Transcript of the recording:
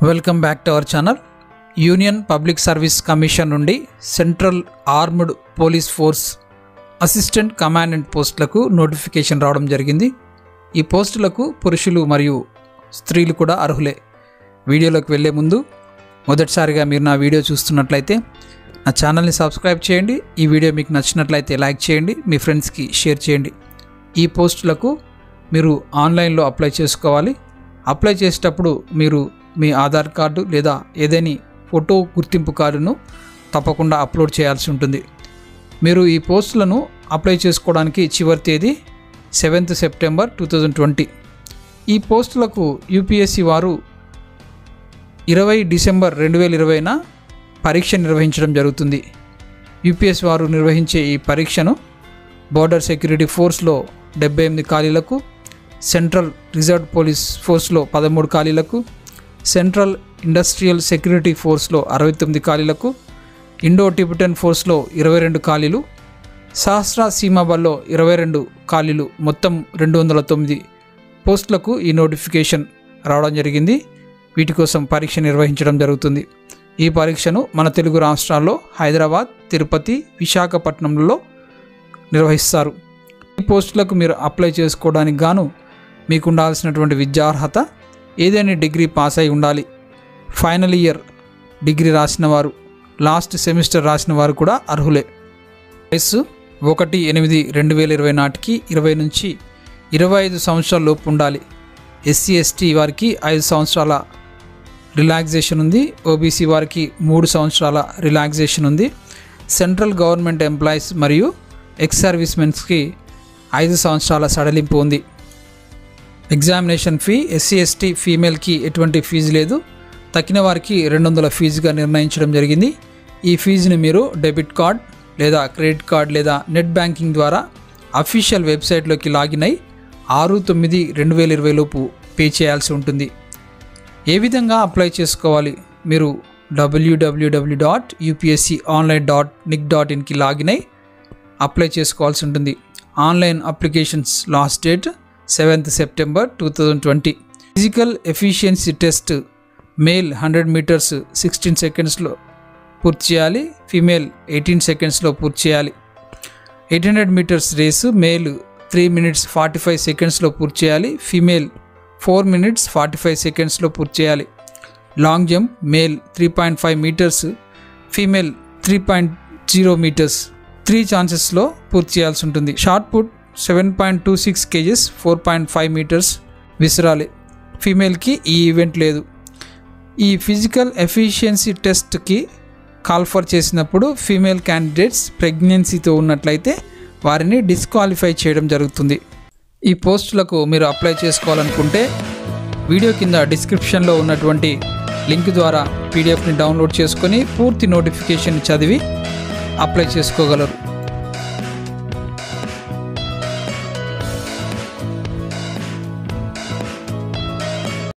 welcome back to our channel Union Public Service Commission నుండి Central Armed Police Force assistant commandant పోస్టులకు notification రావడం జరిగింది ఈ పోస్టులకు పురుషులు మరియు స్త్రీలు కూడా అర్హులే వీడియోలోకి వెళ్ళే ముందు మొదటిసారిగా మీరు నా వీడియో చూస్తున్నట్లయితే నా ఛానల్ని సబ్స్క్రైబ్ చేయండి ఈ వీడియో మీకు నచ్చినట్లయితే లైక్ చేయండి మీ ఫ్రెండ్స్కి షేర్ చేయండి ఈ పోస్టులకు మీరు ఆన్లైన్లో అప్లై చేసుకోవాలి అప్లై చేసేటప్పుడు మీరు మీ ఆధార్ కార్డు లేదా ఏదైనా ఫోటో గుర్తింపు కార్డును తప్పకుండా అప్లోడ్ చేయాల్సి ఉంటుంది మీరు ఈ పోస్టులను అప్లై చేసుకోవడానికి చివరి తేదీ seventh September two thousand twenty ఈ పోస్టులకు యూపీఎస్సి వారు ఇరవై డిసెంబర్ రెండు వేల ఇరవైన పరీక్ష నిర్వహించడం జరుగుతుంది యూపీఎస్ వారు నిర్వహించే ఈ పరీక్షను బోర్డర్ సెక్యూరిటీ ఫోర్స్లో డెబ్బై ఎనిమిది ఖాళీలకు సెంట్రల్ రిజర్వ్ పోలీస్ ఫోర్స్లో పదమూడు ఖాళీలకు సెంట్రల్ ఇండస్ట్రియల్ సెక్యూరిటీ ఫోర్స్లో అరవై తొమ్మిది ఖాళీలకు ఇండో టిబిటన్ ఫోర్స్లో ఇరవై రెండు ఖాళీలు సహస్ర సీమాబల్లో ఇరవై రెండు ఖాళీలు మొత్తం రెండు వందల తొమ్మిది పోస్టులకు ఈ నోటిఫికేషన్ రావడం జరిగింది వీటి కోసం పరీక్ష నిర్వహించడం జరుగుతుంది ఈ పరీక్షను మన తెలుగు రాష్ట్రాల్లో హైదరాబాద్ తిరుపతి విశాఖపట్నంలో నిర్వహిస్తారు ఈ పోస్టులకు మీరు అప్లై చేసుకోవడానికి గాను మీకు ఉండాల్సినటువంటి విద్యార్హత ఏదైనా డిగ్రీ పాస్ అయి ఉండాలి ఫైనల్ ఇయర్ డిగ్రీ రాసిన వారు లాస్ట్ సెమిస్టర్ రాసిన వారు కూడా అర్హులే వయస్సు ఒకటి ఎనిమిది రెండు వేల ఇరవై నాటికి ఇరవై నుంచి ఇరవై ఐదు సంవత్సరాల లోపు ఉండాలి ఎస్సీ ఎస్టీ వారికి ఐదు సంవత్సరాల రిలాక్సేషన్ ఉంది ఓబీసీ వారికి మూడు సంవత్సరాల రిలాక్సేషన్ ఉంది సెంట్రల్ గవర్నమెంట్ ఎంప్లాయీస్ మరియు ఎక్స్ సర్వీస్మెన్స్కి ఐదు సంవత్సరాల సడలింపు ఉంది ఎగ్జామినేషన్ ఫీ ఎస్సీ ఎస్టీ ఫీమేల్కి ఎటువంటి ఫీజు లేదు తక్కిన వారికి రెండు వందల ఫీజుగా నిర్ణయించడం జరిగింది ఈ ఫీజుని మీరు డెబిట్ కార్డ్ లేదా క్రెడిట్ కార్డ్ లేదా నెట్ బ్యాంకింగ్ ద్వారా అఫీషియల్ వెబ్సైట్లోకి లాగిన్ అయి ఆరు తొమ్మిది రెండు వేల ఇరవై లోపు పే చేయాల్సి ఉంటుంది ఏ విధంగా అప్లై చేసుకోవాలి మీరు WWW dot UPSC online dot nic dot ఇన్కి లాగిన్ అయి అప్లై చేసుకోవాల్సి ఉంటుంది online applications last date seventh September two thousand twenty physical efficiency test male hundred metres sixteen సెకండ్స్లో పూర్తి చేయాలి ఫీమేల్ ఎయిటీన్ సెకండ్స్లో పూర్తి చేయాలి eight hundred metres race male three minutes forty five సెకండ్స్లో పూర్తి చేయాలి female four minutes forty five సెకండ్స్లో పూర్తి చేయాలి long jump male three point five metres female three point zero metres three ఛాన్సెస్లో పూర్తి చేయాల్సి ఉంటుంది shot put seven point two six kgs four point five metres విసిరాలి ఫీమేల్కి ఈ ఈవెంట్ లేదు ఈ ఫిజికల్ ఎఫిషియన్సీ టెస్ట్కి కాల్ఫర్ చేసినప్పుడు ఫీమేల్ క్యాండిడేట్స్ ప్రెగ్నెన్సీతో ఉన్నట్లయితే వారిని డిస్క్వాలిఫై చేయడం జరుగుతుంది ఈ పోస్టులకు మీరు అప్లై చేసుకోవాలనుకుంటే వీడియో కింద డిస్క్రిప్షన్లో ఉన్నటువంటి లింక్ ద్వారా పీడిఎఫ్ని డౌన్లోడ్ చేసుకొని పూర్తి నోటిఫికేషన్ చదివి అప్లై చేసుకోగలరు